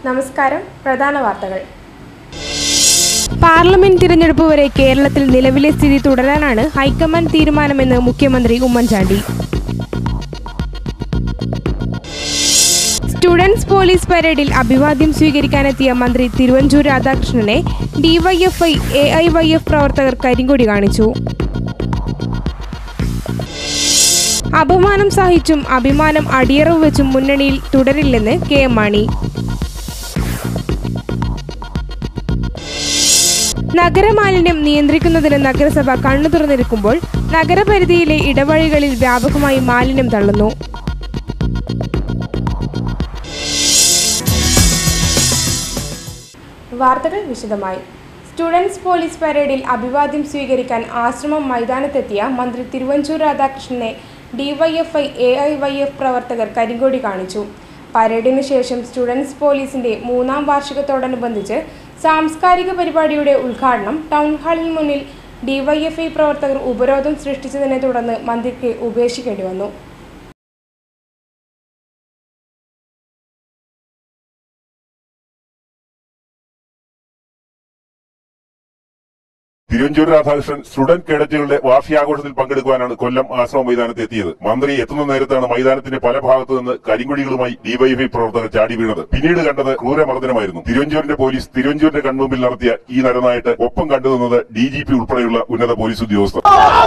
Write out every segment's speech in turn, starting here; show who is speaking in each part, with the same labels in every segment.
Speaker 1: നമസ്കാരം പ്രധാന വാർത്തകൾ
Speaker 2: പാർലമെന്റ് തിരഞ്ഞെടുപ്പ് വരെ കേരളത്തിൽ നിലവിലെ സ്ഥിതി തുടരാനാണ് ഹൈക്കമാൻഡ് തീരുമാനമെന്ന് മുഖ്യമന്ത്രി ഉമ്മൻചാണ്ടി സ്റ്റുഡൻസ് പോലീസ് പരേഡിൽ അഭിവാദ്യം സ്വീകരിക്കാനെത്തിയ മന്ത്രി തിരുവഞ്ചൂർ രാധാകൃഷ്ണനെ DYFI A I Y F പ്രവർത്തകർ കരിങ്കൊടി കാണിച്ചു അപമാനം സഹിച്ചും അഭിമാനം അടിയറവ് വെച്ചും മുന്നണിയിൽ തുടരില്ലെന്ന് കെ എം മാണി നഗരമാലിന്യം നിയന്ത്രിക്കുന്നതിന് നഗരസഭ കണ്ണു തുറന്നിരിക്കുമ്പോൾ നഗരപരിധിയിലെ ഇടവഴികളിൽ വ്യാപകമായി മാലിന്യം തള്ളുന്നു
Speaker 1: വാർത്തകൾ വിശദമായി സ്റ്റുഡൻസ് പോലീസ് പരേഡിൽ അഭിവാദ്യം സ്വീകരിക്കാൻ ആശ്രമം മൈതാനത്തെത്തിയ മന്ത്രി തിരുവഞ്ചൂർ രാധാകൃഷ്ണനെ DYFI A I Y F പ്രവർത്തകർ കരിങ്കൊടി കാണിച്ചു പരേഡിന് ശേഷം സ്റ്റുഡൻസ് പോലീസിന്റെ മൂന്നാം വാർഷികത്തോടനുബന്ധിച്ച് സാംസ്കാരിക പരിപാടിയുടെ ഉദ്ഘാടനം ടൗൺ ഹാളിൽ മുന്നിൽ ഡിവൈഎഫ്ഐ പ്രവർത്തകർ ഉപരോധം സൃഷ്ടിച്ചതിനെ തുടർന്ന് മന്ത്രിക്ക് ഉപേക്ഷിക്കേണ്ടി വന്നു
Speaker 3: തിരുവഞ്ചൂർ രാധാകൃഷ്ണൻ സ്റ്റുഡന്റ് കേഡറ്റുകളുടെ വാർഷികാഘോഷത്തിൽ പങ്കെടുക്കുവാനാണ് കൊല്ലം ആശ്രമ മൈതാനത്ത് എത്തിയത് മന്ത്രി എത്തുന്ന നേരത്താണ് മൈതാനത്തിന്റെ പല ഭാഗത്തു നിന്ന് കരിങ്കൊടികളുമായി ഡിവൈഎഫ്ഐ പ്രവർത്തകർ ചാടി വീണത് പിന്നീട് കണ്ടത് ക്രൂരമർദ്ദനമായിരുന്നു തിരുവഞ്ചൂരിന്റെ പോലീസ് തിരുവഞ്ചൂരിന്റെ കൺമുമ്പിൽ നടത്തിയ ഈ നരനായിട്ട് ഒപ്പം കണ്ടുനിന്നത് ഡി ജി പി ഉൾപ്പെടെയുള്ള ഉന്നത പോലീസ് ഉദ്യോഗസ്ഥർ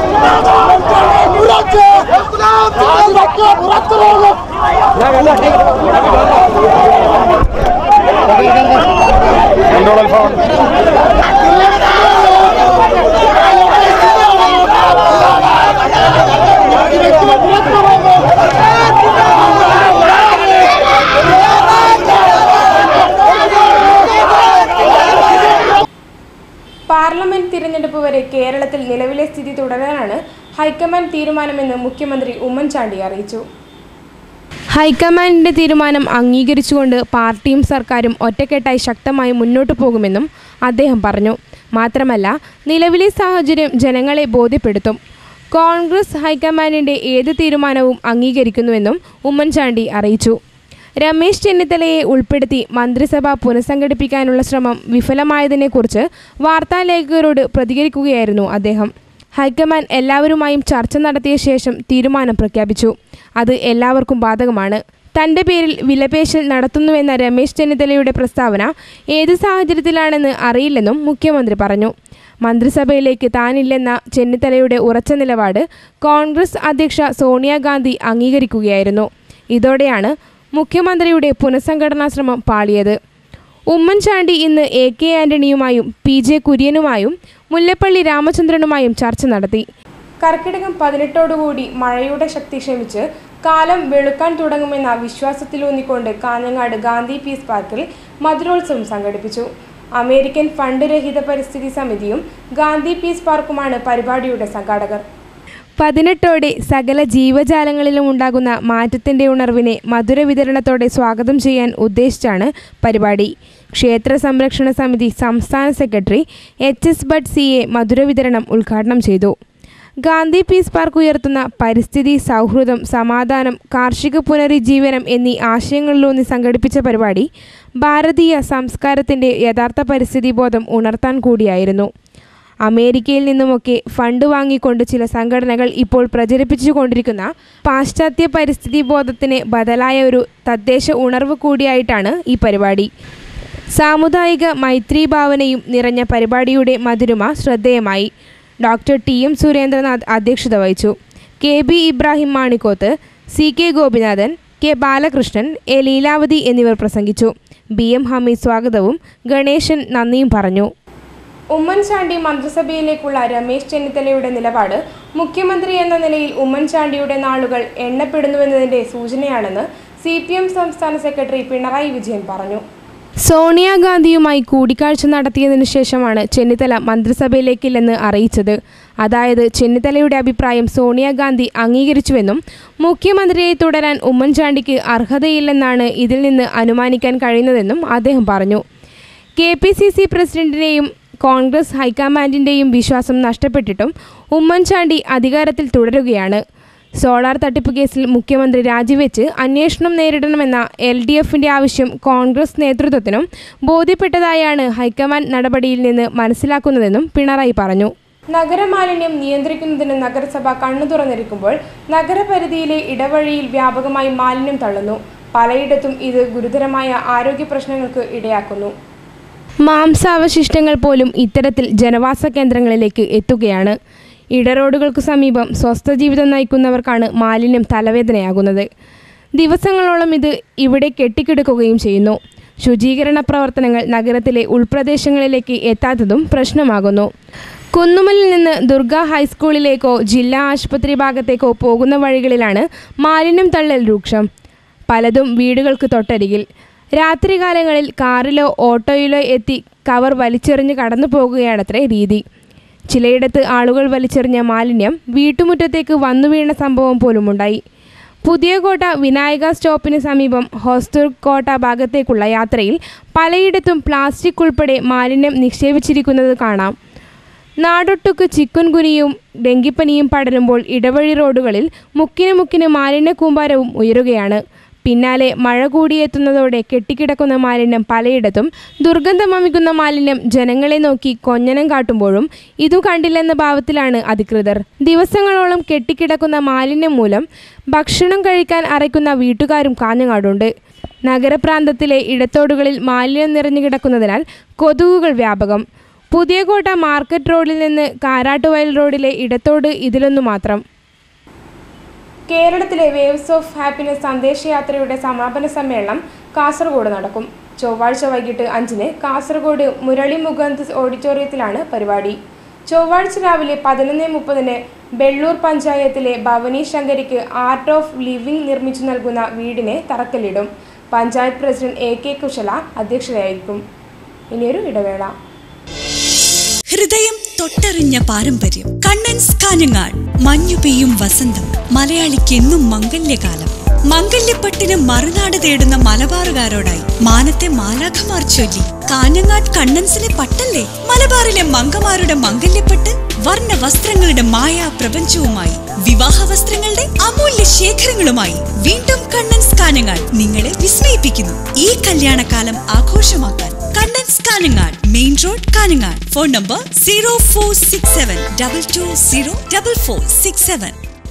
Speaker 1: പാർലമെന്റ് തിരഞ്ഞെടുപ്പ് വരെ കേരളത്തിൽ നിലവിലെ സ്ഥിതി തുടരാനാണ് ഹൈക്കമാൻഡ് തീരുമാനമെന്ന് മുഖ്യമന്ത്രി ഉമ്മൻചാണ്ടി അറിയിച്ചു
Speaker 2: ഹൈക്കമാൻഡിന്റെ തീരുമാനം അംഗീകരിച്ചുകൊണ്ട് പാർട്ടിയും സർക്കാരും ഒറ്റക്കെട്ടായി ശക്തമായി മുന്നോട്ടു പോകുമെന്നും അദ്ദേഹം പറഞ്ഞു മാത്രമല്ല നിലവിലെ സാഹചര്യം ജനങ്ങളെ ബോധ്യപ്പെടുത്തും കോൺഗ്രസ് ഹൈക്കമാൻഡിന്റെ ഏത് തീരുമാനവും അംഗീകരിക്കുന്നുവെന്നും ഉമ്മൻചാണ്ടി അറിയിച്ചു രമേശ് ചെന്നിത്തലയെ ഉൾപ്പെടുത്തി മന്ത്രിസഭ പുനഃസംഘടിപ്പിക്കാനുള്ള ശ്രമം വിഫലമായതിനെക്കുറിച്ച് വാർത്താലേഖകരോട് പ്രതികരിക്കുകയായിരുന്നു അദ്ദേഹം ഹൈക്കമാൻഡ് എല്ലാവരുമായും ചർച്ച നടത്തിയ ശേഷം തീരുമാനം പ്രഖ്യാപിച്ചു അത് എല്ലാവർക്കും ബാധകമാണ് തന്റെ പേരിൽ വിലപേശൽ നടത്തുന്നുവെന്ന രമേശ് ചെന്നിത്തലയുടെ പ്രസ്താവന ഏത് സാഹചര്യത്തിലാണെന്ന് അറിയില്ലെന്നും മുഖ്യമന്ത്രി പറഞ്ഞു മന്ത്രിസഭയിലേക്ക് താനില്ലെന്ന ചെന്നിത്തലയുടെ ഉറച്ച നിലപാട് കോൺഗ്രസ് അധ്യക്ഷ സോണിയാഗാന്ധി അംഗീകരിക്കുകയായിരുന്നു ഇതോടെയാണ് മുഖ്യമന്ത്രിയുടെ പുനഃസംഘടനാ ശ്രമം പാളിയത് ഉമ്മൻചാണ്ടി ഇന്ന് എ കെ ആന്റണിയുമായും പി ജെ കുര്യനുമായും മുല്ലപ്പള്ളി രാമചന്ദ്രനുമായും ചർച്ച നടത്തി
Speaker 1: കർക്കിടകം പതിനെട്ടോടുകൂടി മഴയുടെ ശക്തി ക്ഷമിച്ച് കാലം വെളുക്കാൻ തുടങ്ങുമെന്ന വിശ്വാസത്തിലൂന്നിക്കൊണ്ട് കാഞ്ഞങ്ങാട് ഗാന്ധി പീസ് പാർക്കിൽ മധുരോത്സവം സംഘടിപ്പിച്ചു അമേരിക്കൻ ഫണ്ട് രഹിത പരിസ്ഥിതി സമിതിയും ഗാന്ധി പീസ് പാർക്കുമാണ് പരിപാടിയുടെ സംഘാടകർ
Speaker 2: പതിനെട്ടോടെ സകല ജീവജാലങ്ങളിലും ഉണ്ടാകുന്ന മാറ്റത്തിന്റെ ഉണർവിനെ മധുര വിതരണത്തോടെ സ്വാഗതം ചെയ്യാൻ ഉദ്ദേശിച്ചാണ് പരിപാടി ക്ഷേത്ര സംരക്ഷണ സമിതി സംസ്ഥാന secretary H S Bhat C A മധുര വിതരണം ഉദ്ഘാടനം ചെയ്തു ഗാന്ധി പീസ് പാർക്ക് ഉയർത്തുന്ന പരിസ്ഥിതി സൗഹൃദം സമാധാനം കാർഷിക പുനരുജ്ജീവനം എന്നീ ആശയങ്ങളിലൂന്നി സംഘടിപ്പിച്ച പരിപാടി ഭാരതീയ സംസ്കാരത്തിന്റെ യഥാർത്ഥ പരിസ്ഥിതി ബോധം ഉണർത്താൻ കൂടിയായിരുന്നു അമേരിക്കയിൽ നിന്നുമൊക്കെ ഫണ്ട് വാങ്ങിക്കൊണ്ട് ചില സംഘടനകൾ ഇപ്പോൾ പ്രചരിപ്പിച്ചുകൊണ്ടിരിക്കുന്ന പാശ്ചാത്യ പരിസ്ഥിതി ബോധത്തിന് ബദലായ ഒരു തദ്ദേശ ഉണർവ് കൂടിയായിട്ടാണ് ഈ പരിപാടി സാമുദായിക മൈത്രി ഭാവനയും നിറഞ്ഞ പരിപാടിയുടെ മധുരിമ ശ്രദ്ധേയമായി ഡോക്ടർ ടി എം സുരേന്ദ്രനാഥ് അധ്യക്ഷത വഹിച്ചു K B Ibrahim Manikoth C K Gopinathan K Balakrishnan A Leelavathi എന്നിവർ പ്രസംഗിച്ചു ബി എം ഹമീദ് സ്വാഗതവും ഗണേശൻ നന്ദിയും പറഞ്ഞു
Speaker 1: ഉമ്മൻചാണ്ടി മന്ത്രിസഭയിലേക്കുള്ള രമേശ് ചെന്നിത്തലയുടെ നിലപാട് മുഖ്യമന്ത്രി എന്ന നിലയിൽ ഉമ്മൻചാണ്ടിയുടെ നാളുകൾ എണ്ണപ്പെടുന്നുവെന്നതിന്റെ സൂചനയാണെന്ന് സി പി എം സംസ്ഥാന സെക്രട്ടറി പിണറായി വിജയൻ പറഞ്ഞു
Speaker 2: സോണിയാഗാന്ധിയുമായി കൂടിക്കാഴ്ച നടത്തിയതിനു ശേഷമാണ് ചെന്നിത്തല മന്ത്രിസഭയിലേക്കില്ലെന്ന് അറിയിച്ചത് അതായത് ചെന്നിത്തലയുടെ അഭിപ്രായം സോണിയാഗാന്ധി അംഗീകരിച്ചുവെന്നും മുഖ്യമന്ത്രിയെ തുടരാൻ ഉമ്മൻചാണ്ടിക്ക് അർഹതയില്ലെന്നാണ് ഇതിൽ നിന്ന് അനുമാനിക്കാൻ കഴിയുന്നതെന്നും അദ്ദേഹം പറഞ്ഞു കെ പി സി സി പ്രസിഡന്റിനെയും കോൺഗ്രസ് ഹൈക്കമാൻഡിന്റെയും വിശ്വാസം നഷ്ടപ്പെട്ടിട്ടും ഉമ്മൻചാണ്ടി അധികാരത്തിൽ തുടരുകയാണ് സോളാർ തട്ടിപ്പ് കേസിൽ മുഖ്യമന്ത്രി രാജിവെച്ച് അന്വേഷണം നേരിടണമെന്ന എൽ ഡി എഫിന്റെ ആവശ്യം കോൺഗ്രസ് നേതൃത്വത്തിനും ബോധ്യപ്പെട്ടതായാണ് ഹൈക്കമാൻഡ് നടപടിയിൽ നിന്ന് മനസ്സിലാക്കുന്നതെന്നും പിണറായി പറഞ്ഞു
Speaker 1: നഗരമാലിന്യം നിയന്ത്രിക്കുന്നതിന് നഗരസഭ കണ്ണു തുറന്നിരിക്കുമ്പോൾ നഗരപരിധിയിലെ ഇടവഴിയിൽ വ്യാപകമായി മാലിന്യം തള്ളുന്നു പലയിടത്തും ഇത് ഗുരുതരമായ ആരോഗ്യ പ്രശ്നങ്ങൾക്ക് ഇടയാക്കുന്നു
Speaker 2: മാംസാവശിഷ്ടങ്ങൾ പോലും ഇത്തരത്തിൽ ജനവാസ കേന്ദ്രങ്ങളിലേക്ക് എത്തുകയാണ് ഇടറോഡുകൾക്ക് സമീപം സ്വസ്ഥ ജീവിതം നയിക്കുന്നവർക്കാണ് മാലിന്യം തലവേദനയാകുന്നത് ദിവസങ്ങളോളം ഇത് ഇവിടെ കെട്ടിക്കിടക്കുകയും ചെയ്യുന്നു ശുചീകരണ പ്രവർത്തനങ്ങൾ നഗരത്തിലെ ഉൾപ്രദേശങ്ങളിലേക്ക് എത്താത്തതും പ്രശ്നമാകുന്നു കുന്നുമലിൽ നിന്ന് ദുർഗ ഹൈസ്കൂളിലേക്കോ ജില്ലാ ആശുപത്രി ഭാഗത്തേക്കോ പോകുന്ന വഴികളിലാണ് മാലിന്യം തള്ളൽ രൂക്ഷം പലതും വീടുകൾക്ക് തൊട്ടരികിൽ രാത്രികാലങ്ങളിൽ കാറിലോ ഓട്ടോയിലോ എത്തി കവർ വലിച്ചെറിഞ്ഞ് കടന്നു പോകുകയാണത്രേ രീതി ചിലയിടത്ത് ആളുകൾ വലിച്ചെറിഞ്ഞ മാലിന്യം വീട്ടുമുറ്റത്തേക്ക് വന്നു വീണ സംഭവം പോലുമുണ്ടായി പുതിയകോട്ട വിനായക സ്റ്റോപ്പിന് സമീപം ഹോസ്തൂർ കോട്ട ഭാഗത്തേക്കുള്ള യാത്രയിൽ പലയിടത്തും പ്ലാസ്റ്റിക് ഉൾപ്പെടെ മാലിന്യം നിക്ഷേപിച്ചിരിക്കുന്നത് കാണാം നാടൊട്ടുക്ക് ചിക്കുൻ കുനിയും ഡെങ്കിപ്പനിയും പടരുമ്പോൾ ഇടവഴി റോഡുകളിൽ മുക്കിന് മുക്കിന് മാലിന്യ കൂമ്പാരവും ഉയരുകയാണ് പിന്നാലെ മഴ കൂടിയെത്തുന്നതോടെ കെട്ടിക്കിടക്കുന്ന മാലിന്യം പലയിടത്തും ദുർഗന്ധമമിക്കുന്ന മാലിന്യം ജനങ്ങളെ നോക്കി കൊഞ്ഞനം കാട്ടുമ്പോഴും ഇതും കണ്ടില്ലെന്ന ഭാവത്തിലാണ് അധികൃതർ ദിവസങ്ങളോളം കെട്ടിക്കിടക്കുന്ന മാലിന്യം മൂലം ഭക്ഷണം കഴിക്കാൻ അറയ്ക്കുന്ന വീട്ടുകാരും കാഞ്ഞങ്ങാടുണ്ട് നഗരപ്രാന്തത്തിലെ ഇടത്തോടുകളിൽ മാലിന്യം നിറഞ്ഞു കിടക്കുന്നതിനാൽ കൊതുകുകൾ വ്യാപകം പുതിയകോട്ട മാർക്കറ്റ് റോഡിൽ നിന്ന് കാരാട്ടുവയൽ റോഡിലെ ഇടത്തോട് ഇതിലൊന്നു മാത്രം
Speaker 1: കേരളത്തിലെ വേവ്സ് ഓഫ് ഹാപ്പിനെസ് സന്ദേശയാത്രയുടെ സമാപന സമ്മേളനം കാസർഗോഡ് നടക്കും ചൊവ്വാഴ്ച വൈകിട്ട് അഞ്ചിന് കാസർഗോഡ് മുരളി മുകുന്ദ് ഓഡിറ്റോറിയത്തിലാണ് പരിപാടി ചൊവ്വാഴ്ച രാവിലെ പതിനൊന്ന് മുപ്പതിന് ബെള്ളൂർ പഞ്ചായത്തിലെ ഭവനി ശങ്കരിക്ക് ആർട്ട് ഓഫ് ലിവിംഗ് നിർമ്മിച്ചു നൽകുന്ന വീടിന് തറക്കല്ലിടും panchayat president A K Kushala അധ്യക്ഷതയായിരിക്കും ഇനിയൊരു ഇടവേള
Speaker 4: ഹൃദയം തൊട്ടറിഞ്ഞ പാരമ്പര്യം കണ്ണൻസ് കാഞ്ഞങ്ങാട് മഞ്ഞു പെയ്യും വസന്തം മലയാളിക്ക് എന്നും മംഗല്യകാലം മംഗല്യപ്പട്ടിന് മറുനാട് തേടുന്ന മലബാറുകാരോടായി മാനത്തെ മാലാഖമാർ ചൊല്ലി കാഞ്ഞങ്ങാട് കണ്ണൻസിലെ പട്ടല്ലേ മലബാറിലെ മങ്കമാരുടെ മംഗല്യപ്പട്ട് വർണ്ണ വസ്ത്രങ്ങളുടെ മായാ പ്രപഞ്ചവുമായി വിവാഹ വസ്ത്രങ്ങളുടെ അമൂല്യ ശേഖരങ്ങളുമായി വീണ്ടും കണ്ണൻസ് കാഞ്ഞങ്ങാട് നിങ്ങളെ വിസ്മയിപ്പിക്കുന്നു ഈ കല്യാണകാലം ആഘോഷമാക്കാൻ Kannan's Kanhangad main road Kanhangad phone number zero four six seven double two zero double four six seven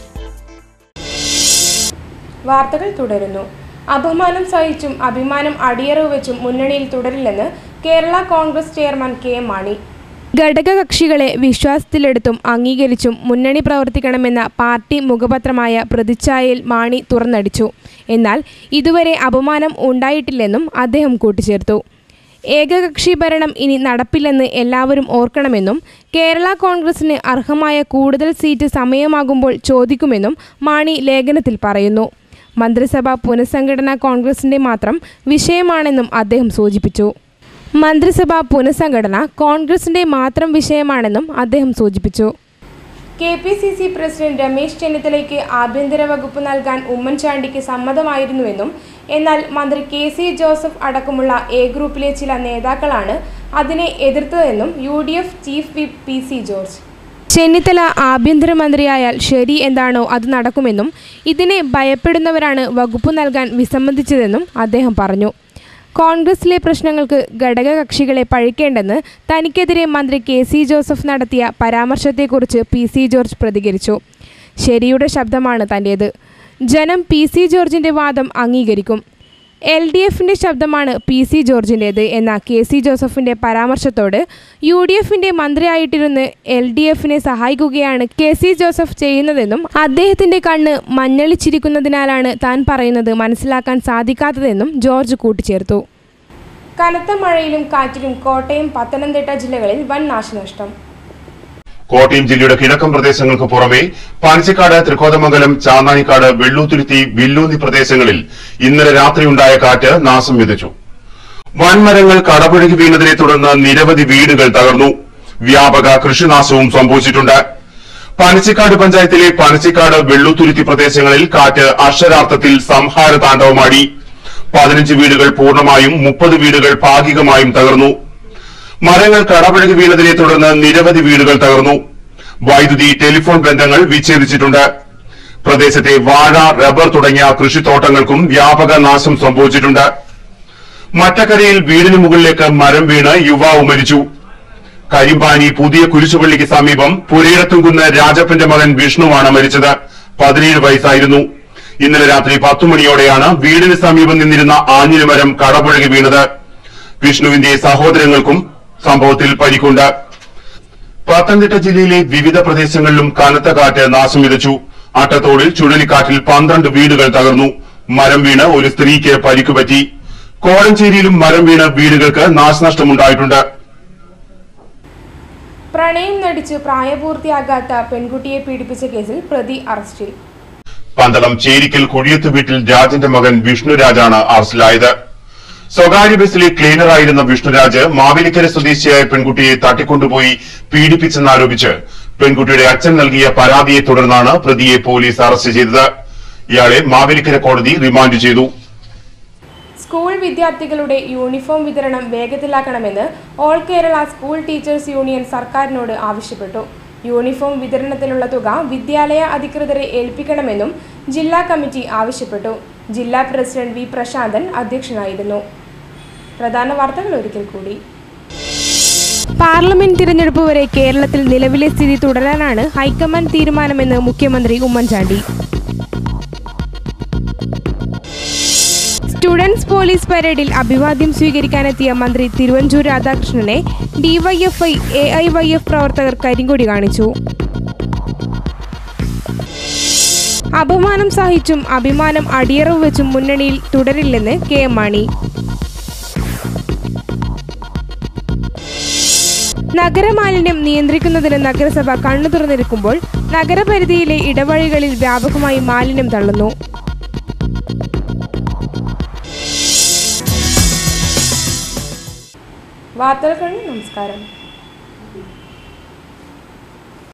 Speaker 1: വാർത്തകൾ തുടരുന്നു അപമാനം സഹിച്ചും അഭിമാനം അടിയറവ് വെച്ചും മുന്നണിയിൽ തുടരില്ലെന്ന് Kerala Congress chairman K M Mani
Speaker 2: ഘടകകക്ഷികളെ വിശ്വാസത്തിലെടുത്തും അംഗീകരിച്ചും മുന്നണി പ്രവർത്തിക്കണമെന്ന പാർട്ടി മുഖപത്രമായ പ്രതിച്ഛായയിൽ മാണി തുറന്നടിച്ചു എന്നാൽ ഇതുവരെ അപമാനം ഉണ്ടായിട്ടില്ലെന്നും അദ്ദേഹം കൂട്ടിച്ചേർത്തു ഏകകക്ഷി ഭരണം ഇനി നടപ്പില്ലെന്ന് എല്ലാവരും ഓർക്കണമെന്നും കേരള കോൺഗ്രസിന് അർഹമായ കൂടുതൽ സീറ്റ് സമയമാകുമ്പോൾ ചോദിക്കുമെന്നും മാണി ലേഖനത്തിൽ പറയുന്നു മന്ത്രിസഭ പുനഃസംഘടന കോൺഗ്രസിന്റെ മാത്രം വിഷയമാണെന്നും അദ്ദേഹം സൂചിപ്പിച്ചു മന്ത്രിസഭാ പുനഃസംഘടന കോൺഗ്രസിന്റെ മാത്രം വിഷയമാണെന്നും അദ്ദേഹം സൂചിപ്പിച്ചു
Speaker 1: K P C C president Ramesh ചെന്നിത്തലയ്ക്ക് ആഭ്യന്തര വകുപ്പ് നൽകാൻ ഉമ്മൻചാണ്ടിക്ക് സമ്മതമായിരുന്നുവെന്നും എന്നാൽ മന്ത്രി കെ സി ജോസഫ് അടക്കമുള്ള എ ഗ്രൂപ്പിലെ ചില നേതാക്കളാണ് അതിനെ എതിർത്തതെന്നും U D F chief whip P C George
Speaker 2: Chennithala ആഭ്യന്തരമന്ത്രിയായാൽ ശരി എന്താണോ അത് നടക്കുമെന്നും ഇതിനെ ഭയപ്പെടുന്നവരാണ് വകുപ്പ് നൽകാൻ വിസമ്മതിച്ചതെന്നും അദ്ദേഹം പറഞ്ഞു കോൺഗ്രസിലെ പ്രശ്നങ്ങൾക്ക് ഘടകകക്ഷികളെ പഴിക്കേണ്ടെന്ന് തനിക്കെതിരെ മന്ത്രി കെ സി ജോസഫ് നടത്തിയ പരാമർശത്തെക്കുറിച്ച് പി സി ജോർജ് പ്രതികരിച്ചു ശരിയുടെ ശബ്ദമാണ് തൻ്റേത് ജനം പി സി ജോർജിൻ്റെ വാദം അംഗീകരിക്കും എൽ ഡി എഫിൻ്റെ ശബ്ദമാണ് പി സി ജോർജിൻ്റേത് എന്ന കെ സി ജോസഫിൻ്റെ പരാമർശത്തോട് യു ഡി എഫിൻ്റെ മന്ത്രിയായിട്ടിരുന്ന് എൽ ഡി എഫിനെ സഹായിക്കുകയാണ് കെ സി ജോസഫ് ചെയ്യുന്നതെന്നും അദ്ദേഹത്തിൻ്റെ കണ്ണ് മഞ്ഞളിച്ചിരിക്കുന്നതിനാലാണ് താൻ പറയുന്നത് മനസ്സിലാക്കാൻ സാധിക്കാത്തതെന്നും ജോർജ് കൂട്ടിച്ചേർത്തു
Speaker 1: കനത്ത മഴയിലും കാറ്റിലും കോട്ടയം പത്തനംതിട്ട ജില്ലകളിൽ വൻ നാശനഷ്ടം
Speaker 3: കോട്ടയം ജില്ലയുടെ കിഴക്കൻ പ്രദേശങ്ങൾക്ക് പുറമെ പാനച്ചിക്കാട് തൃക്കോതമംഗലം ചാന്നാനിക്കാട് വെള്ളൂത്തുരുത്തി വില്ലൂന്നി പ്രദേശങ്ങളിൽ ഇന്നലെ രാത്രിയുണ്ടായ കാറ്റ് നാശം വിതച്ചു വൻമരങ്ങൾ കടപുഴകി വീണതിനെ തുടർന്ന് നിരവധി വീടുകൾ തകർന്നു വ്യാപക കൃഷിനാശവും സംഭവിച്ചിട്ടുണ്ട് പനച്ചിക്കാട് പഞ്ചായത്തിലെ പനച്ചിക്കാട് വെള്ളൂത്തുരുത്തി പ്രദേശങ്ങളിൽ കാറ്റ് അക്ഷരാർത്ഥത്തിൽ സംഹാര താണ്ഡവമാടി പതിനഞ്ച് വീടുകൾ പൂർണ്ണമായും മുപ്പത് വീടുകൾ ഭാഗികമായും തകർന്നു മരങ്ങൾ കടപുഴകി വീണതിനെ തുടർന്ന് നിരവധി വീടുകൾ തകർന്നു വൈദ്യുതി ടെലിഫോൺ ബന്ധങ്ങൾ വിച്ഛേദിച്ചിട്ടുണ്ട്
Speaker 5: പ്രദേശത്തെ വാഴ റബ്ബർ തുടങ്ങിയ കൃഷിത്തോട്ടങ്ങൾക്കും വ്യാപക നാശം സംഭവിച്ചിട്ടുണ്ട് മറ്റക്കരയിൽ വീടിന് മുകളിലേക്ക് മരം വീണ് യുവാവ് മരിച്ചു കരിമ്പാനി പുതിയ കുരിശുപള്ളിക്ക് സമീപം പുരയിടത്തുംകുന്ന് രാജപ്പന്റെ മകൻ വിഷ്ണുവാണ് മരിച്ചത് പതിനേഴ് വയസ്സായിരുന്നു ഇന്നലെ രാത്രി പത്തു മണിയോടെയാണ് വീടിന് സമീപം നിന്നിരുന്ന ആഞ്ഞിലി മരം കടപുഴകി വീണത് വിഷ്ണുവിന്റെ സഹോദരങ്ങൾക്കും സംഭവത്തിൽ പരിക്കുണ്ട് പത്തനംതിട്ട ജില്ലയിലെ വിവിധ പ്രദേശങ്ങളിലും കനത്ത കാറ്റ് നാശം വിതച്ചു അട്ടത്തോടിൽ ചുഴലിക്കാറ്റിൽ പന്ത്രണ്ട് വീടുകൾ തകർന്നു മരം വീണ് ഒരു സ്ത്രീക്ക് പരിക്കുപറ്റി കോഴഞ്ചേരിയിലും മരം വീണ് വീടുകൾക്ക് നാശനഷ്ടമുണ്ടായിട്ടുണ്ട്
Speaker 1: പ്രണയം നടിച്ച് പ്രായപൂർത്തിയാകാത്ത പെൺകുട്ടിയെ പീഡിപ്പിച്ച കേസിൽ പ്രതി അറസ്റ്റിൽ
Speaker 5: പന്തളം ചേരിക്കൽ കുഴിയത്ത് വീട്ടിൽ രാജന്റെ മകൻ വിഷ്ണുരാജാണ് അറസ്റ്റിലായത് സ്വകാര്യ ബസ്സിലെ ക്ലീനറായിരുന്ന വിഷ്ണുരാജ് മാവേലിക്കര സ്വദേശിയായ പെൺകുട്ടിയെ തട്ടിക്കൊണ്ടുപോയി പീഡിപ്പിച്ചെന്നാരോപിച്ച് പെൺകുട്ടിയുടെ അച്ഛൻ നൽകിയ പരാതിയെ തുടർന്നാണ് പ്രതിയെ പോലീസ് അറസ്റ്റ് ചെയ്തത് ഇയാളെ മാവേലിക്കര കോടതി റിമാൻഡ് ചെയ്തു
Speaker 1: സ്കൂൾ വിദ്യാർത്ഥികളുടെ യൂണിഫോം വിതരണം വേഗത്തിലാക്കണമെന്ന് all Kerala school teachers union സർക്കാരിനോട് ആവശ്യപ്പെട്ടു യൂണിഫോം വിതരണത്തിനുള്ള തുക വിദ്യാലയ അധികൃതരെ ഏൽപ്പിക്കണമെന്നും ജില്ലാ കമ്മിറ്റി ആവശ്യപ്പെട്ടു ജില്ലാ പ്രസിഡന്റ് വി പ്രശാന്തൻ അധ്യക്ഷനായിരുന്നു പ്രധാന വാർത്തകൾ ഒരിക്കൽ കൂടി
Speaker 2: പാർലമെന്റ് തിരഞ്ഞെടുപ്പ് വരെ കേരളത്തിൽ നിലവിലെ സ്ഥിതി തുടരാനാണ് ഹൈക്കമാൻഡ് തീരുമാനമെന്ന് മുഖ്യമന്ത്രി ഉമ്മൻചാണ്ടി സ്റ്റുഡൻസ് പോലീസ് പരേഡിൽ അഭിവാദ്യം സ്വീകരിക്കാനെത്തിയ മന്ത്രി തിരുവഞ്ചൂർ രാധാകൃഷ്ണനെ DYFI A I Y F പ്രവർത്തകർ കരിങ്കൊടി കാണിച്ചു അപമാനം സഹിച്ചും അഭിമാനം അടിയറവ് വെച്ചും മുന്നണിയിൽ തുടരില്ലെന്ന് കെ എം മാണി നഗരമാലിന്യം നിയന്ത്രിക്കുന്നതിന് നഗരസഭ കണ്ണു തുറന്നിരിക്കുമ്പോൾ നഗരപരിധിയിലെ ഇടവഴികളിൽ വ്യാപകമായി മാലിന്യം തള്ളുന്നു
Speaker 1: വാർത്തകൾ കഴിഞ്ഞു നമസ്കാരം